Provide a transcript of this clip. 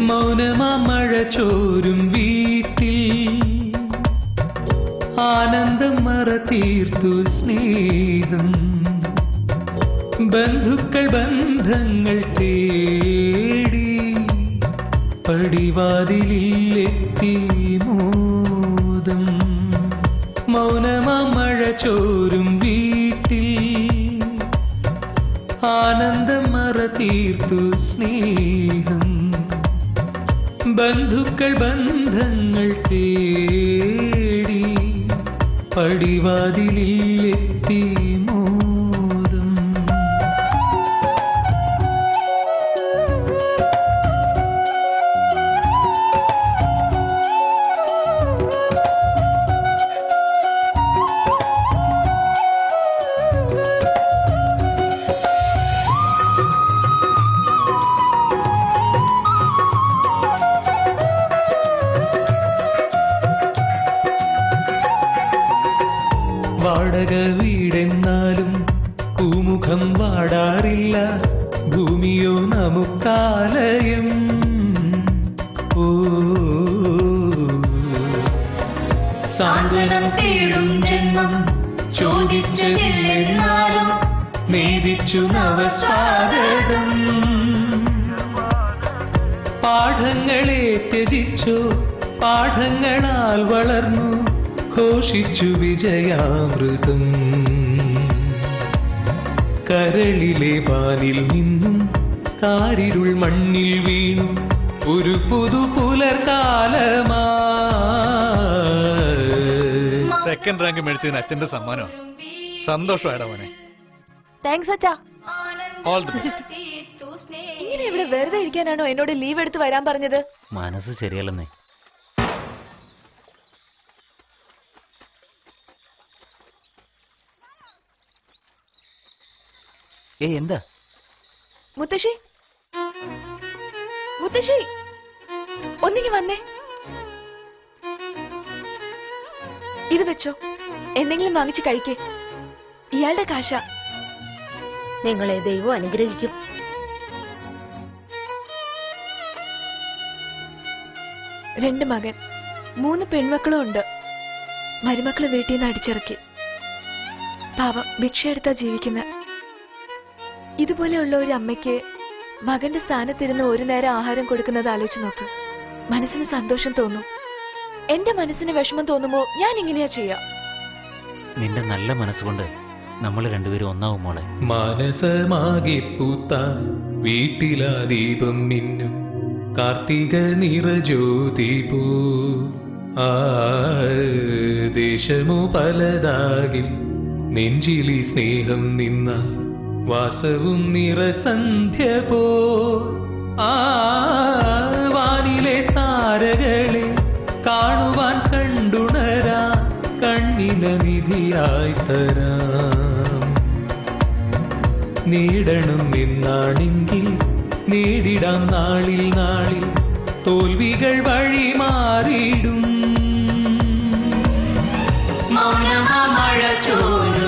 മൗനമാ മഴ ചോരും വീട്ടിൽ ആനന്ദം മറ തീർത്തു സ്നേഹം ബന്ധുക്കൾ ബന്ധങ്ങൾ തേടി പടിവാതിലെത്തി മോദം മൗനമാ മഴ ചോരും വീട്ടിൽ ആനന്ദം മറ തീർത്തു സ്നേഹം ബന്ധുക്കൾ ബന്ധങ്ങൾ തേടി പടിവാതിലെത്തി മോദം വാടക വീടെന്നാലും പൂമുഖം വാടാറില്ല ഭൂമിയോ നമുക്കാലയം ഓ സാന്ത്വനം തേടും ജന്മം ചോദിച്ചതില്ലെന്നാലും നേദിച്ചു നവസ്വാഗതം പാഠങ്ങളെ ത്യജിച്ചു പാഠങ്ങളാൽ വളർന്നു ഘോഷിച്ചു വിജയാമൃതം കരളിലെ വാനിൽ നിന്നും കാരിരുൾ മണ്ണിൽ വീണു ഒരു പുതു പുലർകാലമാ സെക്കൻഡ് റാങ്ക് മേടിച്ചതിന് അച്ഛന്റെ സമ്മാനം സന്തോഷമായിടാ മോനെ താങ്ക്സ് അച്ഛാ ഓൾ ദി ബെസ്റ്റ് ഇങ്ങനെ ഇവിടെ വെറുതെ ഇരിക്കാനാണോ എന്നോട് ലീവ് എടുത്ത് വരാൻ പറഞ്ഞത് മനസ്സ് ശരിയല്ലെന്നേ ഏ എന്താ മുത്തശ്ശി മുത്തശ്ശി ഒന്നിങ്ങി വന്നേ ഇത് വെച്ചോ എന്തെങ്കിലും വാങ്ങിച്ച് കഴിക്കേ ഇയാളുടെ കാശ നിങ്ങളെ ദൈവം അനുഗ്രഹിക്കും രണ്ട് മകൻ മൂന്ന് പെൺമക്കളും ഉണ്ട് മരുമക്കള് വീട്ടിൽ നിന്ന് അടിച്ചിറക്കി പാവം ഭിക്ഷയെടുത്താ ജീവിക്കുന്ന ഇതുപോലെയുള്ള ഒരു അമ്മയ്ക്ക് മകന്റെ സ്ഥാനത്തിരുന്ന് ഒരു നേരം ആഹാരം കൊടുക്കുന്നത് ആലോചിച്ച് നോക്ക് മനസ്സിന് സന്തോഷം തോന്നും എന്റെ മനസ്സിന് വിഷമം തോന്നുമ്പോ ഞാൻ ഇങ്ങനെയാ ചെയ്യാ നിന്റെ നല്ല മനസ്സുകൊണ്ട് നമ്മൾ രണ്ടുപേരും ഒന്നാവും മോളെ മാനസമാകെ പൂത്ത വീട്ടിലാ ദീപം മിന്നും കാർത്തിക നിറജ്യോതി പോ ആ ദേശമോ പലതാകിൽ നെഞ്ചിലി സ്നേഹം നിന്ന വാസവും നിറസന്ധ്യ പോ ആ വാനിലെ താരകളെ കാണുവാൻ കണ്ടുണരാ കണ്ണിന നിധിയായി തരാം നേടണം എന്നാണെങ്കിൽ നേടിടാം നാളിൽ നാളിൽ തോൽവികൾ വഴി മാറിയിടും മൗനമാ മഴ ചോരും